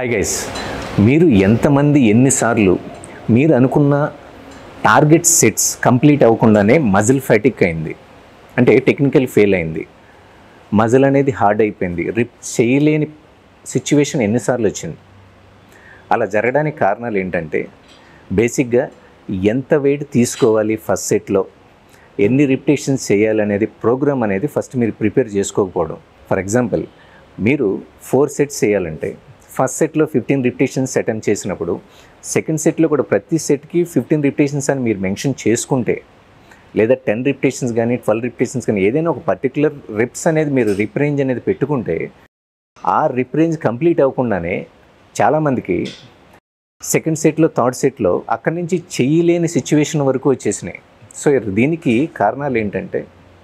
hi guys మీరు ఎంతమంది ఎన్నిసార్లు మీరు అనుకున్న టార్గెట్ సెట్స్ కంప్లీట్ అవ్వకుండానే మజిల్ ఫ్యాటిక్ అయింది అంటే టెక్నికల్ ఫెయిల్ అయింది మజిల్ అనేది హార్డ్ అయిపోయింది రిప్ చేయలేని సిచ్యువేషన్ ఎన్నిసార్లు వచ్చింది అలా జరగడానికి కారణాలు ఏంటంటే బేసిక్గా ఎంత వెయిట్ తీసుకోవాలి ఫస్ట్ సెట్లో ఎన్ని రిపిటేషన్స్ చేయాలనేది ప్రోగ్రామ్ అనేది ఫస్ట్ మీరు ప్రిపేర్ చేసుకోకపోవడం ఫర్ ఎగ్జాంపుల్ మీరు ఫోర్ సెట్స్ చేయాలంటే ఫస్ట్ సెట్లో ఫిఫ్టీన్ రిపిటేషన్స్ అటెంప్ట్ చేసినప్పుడు సెకండ్ సెట్లో కూడా ప్రతి సెట్కి ఫిఫ్టీన్ రిపిటేషన్స్ అని మీరు మెన్షన్ చేసుకుంటే లేదా టెన్ రిపిటేషన్స్ కానీ ట్వెల్వ్ రిపిటేషన్స్ కానీ ఏదైనా ఒక పర్టికులర్ రిప్స్ అనేది మీరు రిప్ రేంజ్ అనేది పెట్టుకుంటే ఆ రిప్ రేంజ్ కంప్లీట్ అవ్వకుండానే చాలామందికి సెకండ్ సెట్లో థర్డ్ సెట్లో అక్కడి నుంచి చేయలేని సిచ్యువేషన్ వరకు వచ్చేసినాయి సో దీనికి కారణాలు ఏంటంటే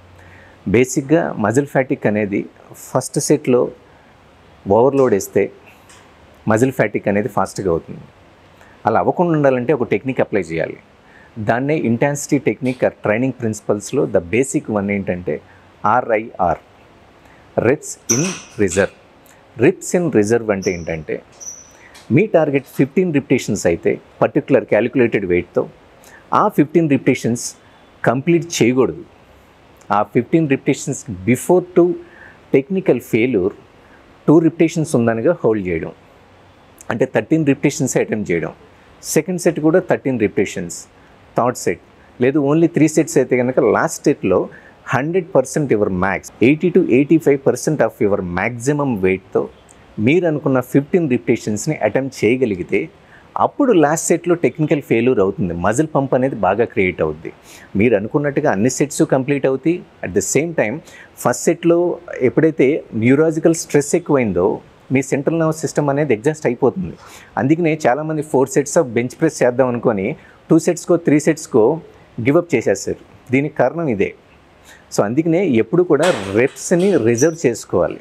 బేసిక్గా మజిల్ ఫ్యాటిక్ అనేది ఫస్ట్ సెట్లో ఓవర్లోడ్ వేస్తే మజిల్ ఫ్యాటిక్ అనేది ఫాస్ట్గా అవుతుంది అలా అవ్వకుండా ఉండాలంటే ఒక టెక్నిక్ అప్లై చేయాలి దాన్నే ఇంటెన్సిటీ టెక్నిక్ ఆర్ ట్రైనింగ్ ప్రిన్సిపల్స్లో ద బేసిక్ వన్ ఏంటంటే RIR reps in reserve reps in reserve అంటే ఏంటంటే మీ టార్గెట్ ఫిఫ్టీన్ రిపిటేషన్స్ అయితే పర్టికులర్ క్యాలిక్యులేటెడ్ వెయిట్తో ఆ ఫిఫ్టీన్ రిపిటేషన్స్ కంప్లీట్ చేయకూడదు ఆ fifteen repetitions before to technical failure two repetitions ఉందనగా హోల్డ్ చేయడం అంటే థర్టీన్ రిపిటేషన్స్ అటెంప్ట్ చేయడం సెకండ్ సెట్ కూడా థర్టీన్ రిపిటేషన్స్ థర్డ్ సెట్ లేదు ఓన్లీ త్రీ సెట్స్ అయితే కనుక లాస్ట్ సెట్లో hundred percent your max eighty to eighty five percent of your maximum వెయిట్తో మీరు అనుకున్న ఫిఫ్టీన్ రిపిటేషన్స్ని అటెంప్ట్ చేయగలిగితే అప్పుడు లాస్ట్ సెట్లో టెక్నికల్ ఫెయిల్యూర్ అవుతుంది మజిల్ పంప్ అనేది బాగా క్రియేట్ అవుద్ది మీరు అనుకున్నట్టుగా అన్ని సెట్స్ కంప్లీట్ అవుతాయి at the same time first సెట్లో ఎప్పుడైతే న్యూరాజికల్ స్ట్రెస్ ఎక్కువైందో మీ సెంట్రల్ నర్వస్ సిస్టమ్ అనేది ఎగ్జాస్ట్ అయిపోతుంది అందుకనే చాలామంది four sets of bench press చేద్దాం అనుకొని టూ సెట్స్కో త్రీ సెట్స్కో గివప్ చేసేస్తారు దీనికి కారణం ఇదే సో అందుకనే ఎప్పుడు కూడా రెప్స్ని రిజర్వ్ చేసుకోవాలి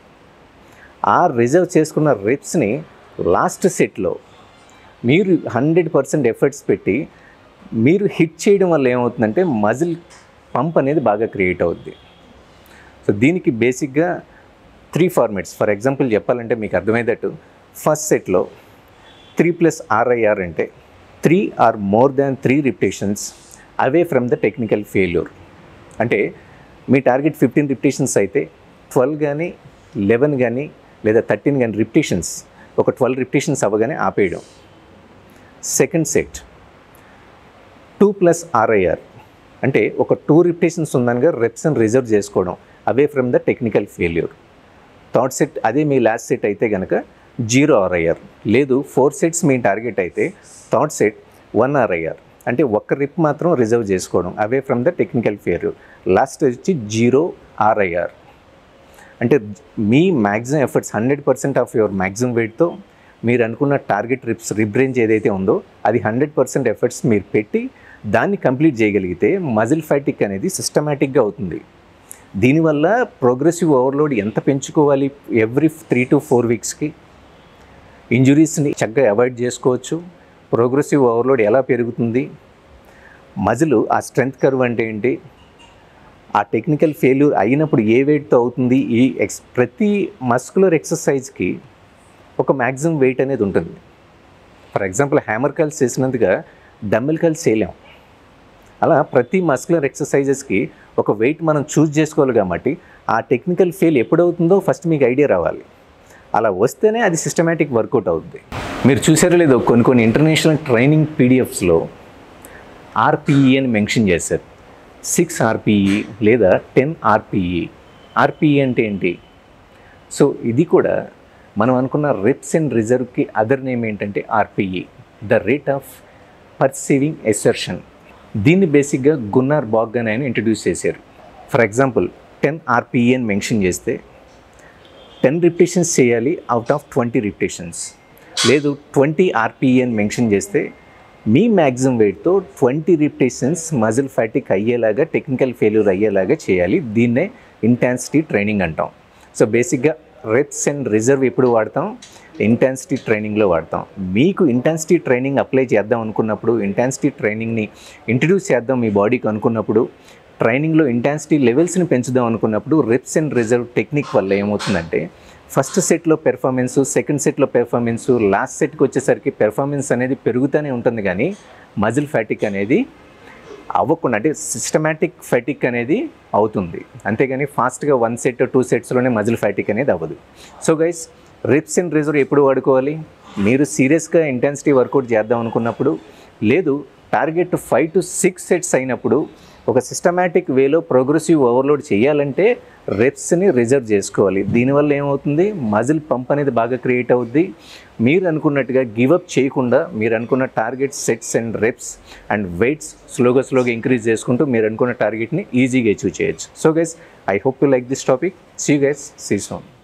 ఆ రిజర్వ్ చేసుకున్న రెప్స్ని లాస్ట్ సెట్లో మీరు హండ్రెడ్ పర్సెంట్ ఎఫర్ట్స్ పెట్టి మీరు హిట్ చేయడం వల్ల ఏమవుతుందంటే మజిల్ పంప్ అనేది బాగా క్రియేట్ అవుద్ది సో దీనికి బేసిక్గా త్రీ ఫార్మాట్స్ ఫర్ ఎగ్జాంపుల్ చెప్పాలంటే మీకు అర్థమయ్యేటట్టు ఫస్ట్ సెట్లో త్రీ ప్లస్ ఆర్ఐఆర్ అంటే three or more than three repetitions away from the technical failure అంటే మీ టార్గెట్ ఫిఫ్టీన్ రిపిటేషన్స్ అయితే ట్వెల్వ్ కానీ లెవెన్ కానీ లేదా థర్టీన్ కానీ రిపిటేషన్స్ ఒక ట్వెల్వ్ రిపిటేషన్స్ అవ్వగానే ఆపేయడం second set two plus RIR అంటే ఒక టూ రిపిటేషన్స్ ఉందనగా రెప్స్ని రిజర్వ్ చేసుకోవడం away from the technical failure third set అదే మీ లాస్ట్ సెట్ అయితే కనుక జీరో ఆర్ఐఆర్ లేదు ఫోర్ సెట్స్ మీ టార్గెట్ అయితే థర్డ్ సెట్ వన్ ఆర్ఐఆర్ అంటే ఒక్క రిప్ మాత్రం రిజర్వ్ చేసుకోవడం away from the technical failure last వచ్చి జీరో ఆర్ఐఆర్ అంటే మీ maximum efforts hundred percent of your maximum వెయిట్తో మీరు అనుకున్న టార్గెట్ రిప్స్ రిప్ రేంజ్ ఏదైతే ఉందో అది హండ్రెడ్ పర్సెంట్ ఎఫర్ట్స్ మీరు పెట్టి దాన్ని కంప్లీట్ చేయగలిగితే మజిల్ ఫ్యాటిక్ అనేది సిస్టమేటిక్గా అవుతుంది దీనివల్ల ప్రోగ్రెసివ్ ఓవర్లోడ్ ఎంత పెంచుకోవాలి ఎవ్రీ త్రీ టు ఫోర్ వీక్స్కి ఇంజురీస్ని చక్కగా అవాయిడ్ చేసుకోవచ్చు ప్రోగ్రెసివ్ ఓవర్లోడ్ ఎలా పెరుగుతుంది మజిల్ ఆ స్ట్రెంగ్త్ కర్వ్ అంటే ఏంటి ఆ టెక్నికల్ ఫెయిల్యూర్ అయినప్పుడు ఏ వెయిట్తో అవుతుంది ఈ ఎక్స్ ప్రతి మస్కులర్ ఎక్సర్సైజ్కి ఒక మ్యాక్సిమం వెయిట్ అనేది ఉంటుంది ఫర్ ఎగ్జాంపుల్ హ్యామర్ కల్స్ చేసినందుగా డమ్మిల్ కల్స్ చేయలేం అలా ప్రతి మస్కులర్ ఎక్సర్సైజెస్కి ఒక వెయిట్ మనం చూస్ చేసుకోవాలి కాబట్టి ఆ టెక్నికల్ ఫెయిల్ ఎప్పుడవుతుందో ఫస్ట్ మీకు ఐడియా రావాలి అలా వస్తేనే అది సిస్టమేటిక్ వర్కౌట్ అవుతుంది మీరు చూసారో లేదో కొన్ని కొన్ని ఇంటర్నేషనల్ ట్రైనింగ్ పీడిఎఫ్స్లో ఆర్పిఈ అని మెన్షన్ చేశారు సిక్స్ ఆర్పిఈ లేదా టెన్ ఆర్పిఈ ఆర్పిఈ అంటే ఏంటి సో ఇది కూడా మనం అనుకున్న రిప్స్ అండ్ రిజర్వ్కి అదర్ నేమ్ ఏంటంటే RPE the rate of perceiving exertion దీన్ని బేసిక్గా గున్నార్ బాగ్ అని ఆయన ఇంట్రడ్యూస్ చేశారు ఫర్ ఎగ్జాంపుల్ టెన్ ఆర్పిఈ అని మెన్షన్ చేస్తే టెన్ రిపిటేషన్స్ చేయాలి అవుట్ ఆఫ్ ట్వంటీ రిపిటేషన్స్ లేదు ట్వంటీ ఆర్పిఈ అని మెన్షన్ చేస్తే మీ మ్యాక్సిమం వెయిట్తో ట్వంటీ రిపిటేషన్స్ మజిల్ ఫ్యాటిక్ అయ్యేలాగా టెక్నికల్ ఫెయిల్యూర్ అయ్యేలాగా చేయాలి దీన్నే ఇంటెన్సిటీ ట్రైనింగ్ అంటాం సో బేసిక్గా రెప్స్ అండ్ రిజర్వ్ ఎప్పుడు వాడతాం ఇంటెన్సిటీ ట్రైనింగ్లో వాడతాం మీకు ఇంటెన్సిటీ ట్రైనింగ్ అప్లై చేద్దాం అనుకున్నప్పుడు ఇంటెన్సిటీ ట్రైనింగ్ని ఇంట్రడ్యూస్ చేద్దాం మీ బాడీకి అనుకున్నప్పుడు ట్రైనింగ్లో ఇంటెన్సిటీ లెవెల్స్ని పెంచుదాం అనుకున్నప్పుడు రిప్స్ అండ్ రిజర్వ్ టెక్నిక్ వల్ల ఏమవుతుందంటే ఫస్ట్ సెట్లో పెర్ఫార్మెన్స్ సెకండ్ సెట్లో పెర్ఫార్మెన్స్ లాస్ట్ సెట్కి వచ్చేసరికి పెర్ఫార్మెన్స్ అనేది పెరుగుతూనే ఉంటుంది కానీ మజిల్ ఫ్యాటిక్ అనేది అవ్వకుండా అంటే సిస్టమేటిక్ ఫ్యాటిక్ అనేది అవుతుంది అంతేగాని ఫాస్ట్గా వన్ సెట్ టూ సెట్స్లోనే మజిల్ ఫ్యాటిక్ అనేది అవ్వదు so guys reps and reserve ఎప్పుడు వాడుకోవాలి మీరు సీరియస్గా ఇంటెన్సిటీ వర్కౌట్ చేద్దాం అనుకున్నప్పుడు లేదు target five to six sets అయినప్పుడు ఒక సిస్టమేటిక్ వేలో ప్రోగ్రెసివ్ ఓవర్లోడ్ చేయాలంటే రెప్స్ని రిజర్వ్ చేసుకోవాలి దీనివల్ల ఏమవుతుంది మజిల్ పంప్ అనేది బాగా క్రియేట్ అవుద్ది మీరు అనుకున్నట్టుగా గివప్ చేయకుండా మీరు అనుకున్న target sets and reps and weights స్లోగా స్లోగా ఇంక్రీజ్ చేసుకుంటూ మీరు అనుకున్న టార్గెట్ని ఈజీగా అచీవ్ చేయొచ్చు so guys I hope you like this topic see guys see son